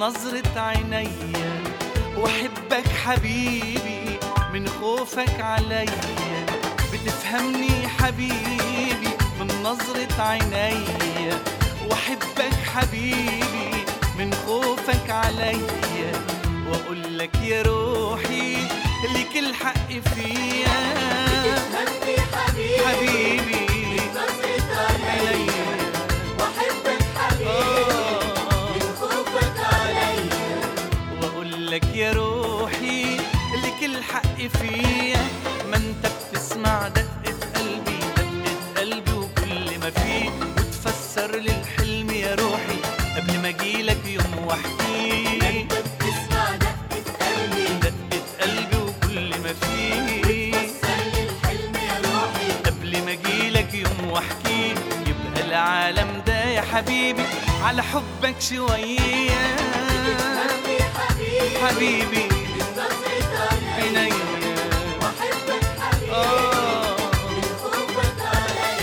نظرة عيني واحبك حبيبي من خوفك علي بتفهمني حبيبي من نظرة عيني واحبك حبيبي من خوفك علي واقول لك يا روحي لك الحق فيا بتفهمني حبيبي حبيبي نظرة علي عليا واحبك حبيبي من خوفك علي واقول لك يا روحي لك الحق فيا ما انت بتسمع دقة قلبي دقة قلبي وكل ما فيه وتفسر لي الحلم يا روحي قبل ما اجيلك يوم واحكيه انت بتسمع دقة قلبي دقة قلبي وكل ما فيه سل الحلم يا روحي قبل ما اجيلك يوم واحكيه يبقى العالم ده يا حبيبي على حبك شوية بتفهمني حبيبي حبيبي من نظرة علي عينيا واحبك حبيبي آه من خوفك علي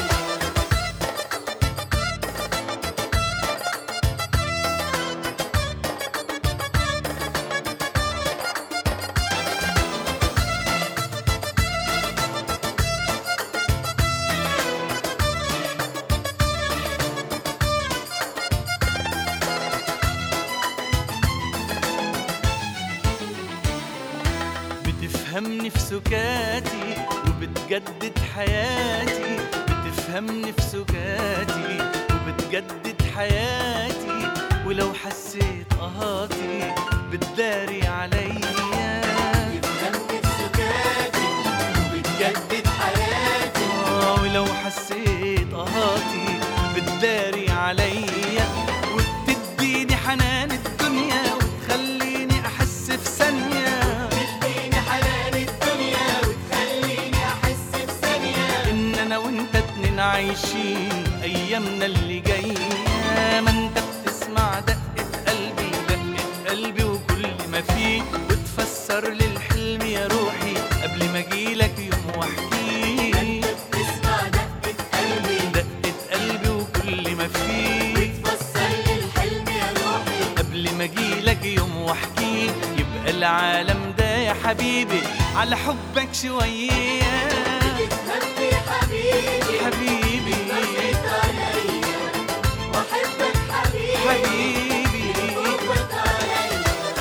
بتفهمني في سكاتي وبتجدد حياتي بتفهمني في سكاتي وبتجدد حياتي ولو حسيت قهاتي بتداري عليا بتفهمني بسكاتي وبتجدد حياتي آه، ولو حسيت قهاتي بتداري عليا وبتديني حنان الدنيا وتخليني احس في ثانيه تديني حنان الدنيا وتخليني احس بثانية ان انا وانت اتنين عايشين ايامنا اللي جايه ما انت بتسمع دقه قلبي دقه قلبي وكل ما فيه وتفسر لي الحلم يا روحي قبل ما اجيلك يوم واحكيه بتسمع دقة قلبي دقه قلبي وكل ما فيه فسر لي الحلم يا روحي قبل ما اجيلك يوم واحكيه يبقى العالم ده يا حبيبي على حبك شويه بتفهمني حبيبي حبيبي نظرة علي واحبك حبيبي حبيبي خوفك علي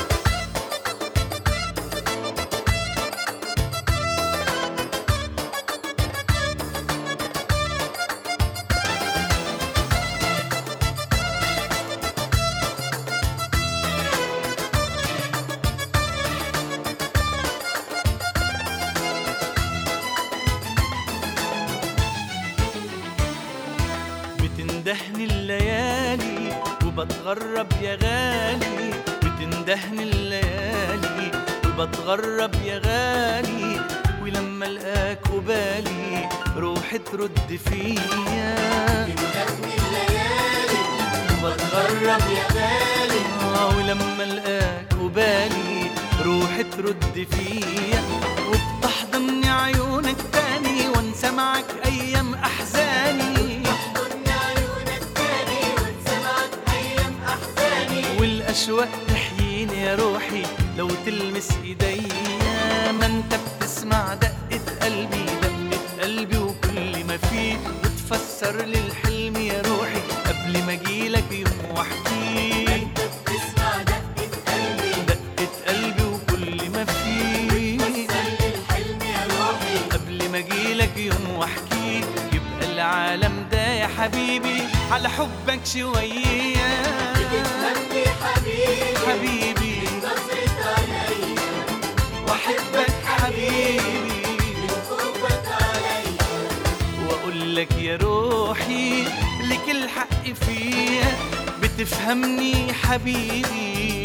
بتندهني الليالي وبتغرب يا غالي بتندهني الليالي وبتغرب يا غالي ولما القاك قبالي روحي ترد فيا بتغني الليالي وبتغرب يا غالي آه، ولما القاك قبالي روحي ترد فيا وبتحضني عيونك تاني وانسى معك ايام احزاني ضن عيونك تاني وتسمعك ايام احزاني والاشواق تحييني يا روحي لو تلمس ايديا ما انت بتسمع دقة قلبي دقة قلبي وكل ما فيه وتفسر لي الحلم يا روحي قبل ما اجيلك يوم واحكيه انت بتسمع دقة قلبي دقة قلبي وكل ما فيه فسر لي الحلم يا روحي قبل ما اجيلك يوم واحكيه يبقى العالم ده يا حبيبي على حبك شوية بتفهمني حبيبي حبيبي نظرة علي واحبك حبيبي خوفك علي واقول لك يا روحي لك الحق فيا بتفهمني حبيبي